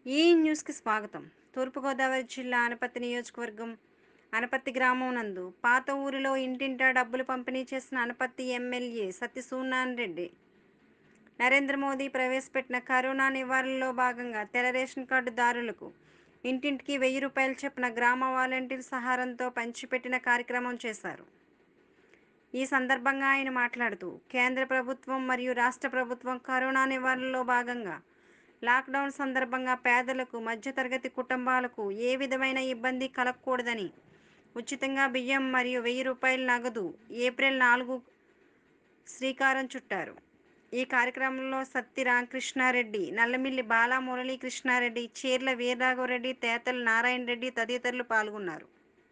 ఈ న్యూస్కి స్వాగతం తూర్పుగోదావరి జిల్లా అనపత్తి నియోజకవర్గం అనపత్తి గ్రామం నందు పాత ఊరిలో ఇంటింటా డబ్బులు పంపిణీ చేసిన అనపత్తి ఎమ్మెల్యే సత్యసూనారాయణ రెడ్డి నరేంద్ర మోదీ ప్రవేశపెట్టిన కరోనా నివారణలో భాగంగా తెల్ల రేషన్ కార్డుదారులకు ఇంటింటికి వెయ్యి రూపాయలు చొప్పున గ్రామ వాలంటీర్ సహారంతో పంచిపెట్టిన కార్యక్రమం చేశారు ఈ సందర్భంగా ఆయన మాట్లాడుతూ కేంద్ర ప్రభుత్వం మరియు రాష్ట్ర ప్రభుత్వం కరోనా నివారణలో భాగంగా లాక్డౌన్ సందర్భంగా పేదలకు మధ్యతరగతి కుటుంబాలకు ఏ విధమైన ఇబ్బంది కలగకూడదని ఉచితంగా బియ్యం మరియు వెయ్యి రూపాయల నగదు ఏప్రిల్ నాలుగు శ్రీకారం చుట్టారు ఈ కార్యక్రమంలో సత్తి రామకృష్ణారెడ్డి నల్లమిల్లి బాలా మురళీకృష్ణారెడ్డి చీర్ల వీరరాఘవరెడ్డి తేతల నారాయణ రెడ్డి తదితరులు పాల్గొన్నారు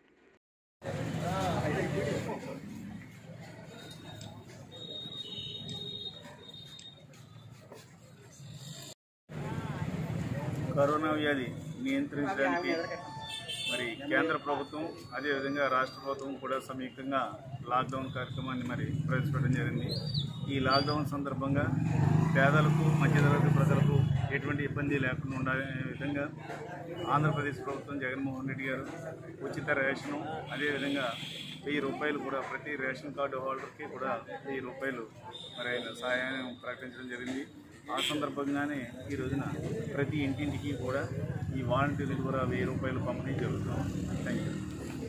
కరోనా వ్యాధి నియంత్రించడానికి మరి కేంద్ర ప్రభుత్వం అదేవిధంగా రాష్ట్ర ప్రభుత్వం కూడా సంయుక్తంగా లాక్డౌన్ కార్యక్రమాన్ని మరి ప్రవేశపెట్టడం జరిగింది ఈ లాక్డౌన్ సందర్భంగా పేదలకు మధ్యతరగతి ప్రజలకు ఎటువంటి ఇబ్బంది లేకుండా ఉండే విధంగా ఆంధ్రప్రదేశ్ ప్రభుత్వం జగన్మోహన్ రెడ్డి గారు ఉచిత రేషను అదేవిధంగా వెయ్యి రూపాయలు కూడా ప్రతి రేషన్ కార్డు హోల్డర్కి కూడా వెయ్యి రూపాయలు మరి ఆయన సహాయం ప్రకటించడం జరిగింది ఆ సందర్భంగానే ఈ రోజున ప్రతి ఇంటింటికి కూడా ఈ వాలంటీర్ల ద్వారా వెయ్యి రూపాయలు పంపిణీ జరుగుతాం థ్యాంక్ యూ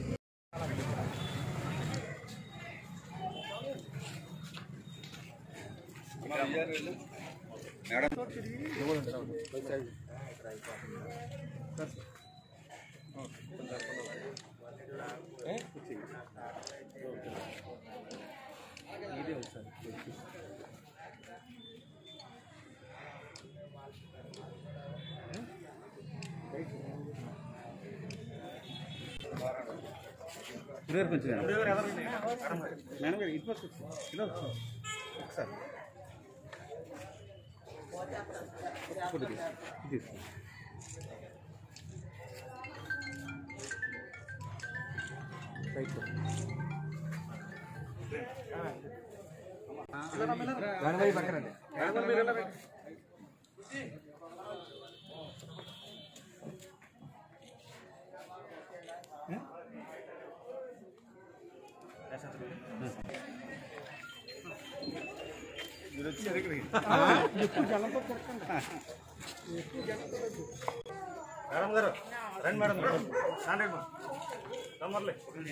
మేడం గారు రండి మేడం గారు రండి తొందరలే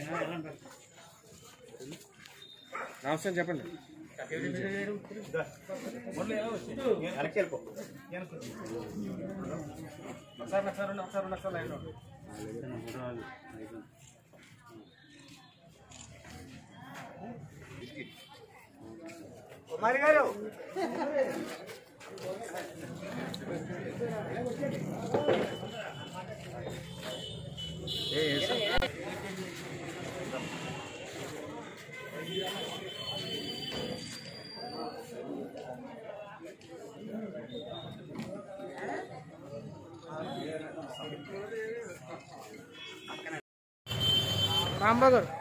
నమస్తే చెప్పండి వెనక్కి వెళ్ళిపో ఒకసారి ఒకసారి ఉండి, ఒకసారి ఉండి, ఒకసారి లైన్లో ఉండి. కుమారి గారు రాంబాబు గారు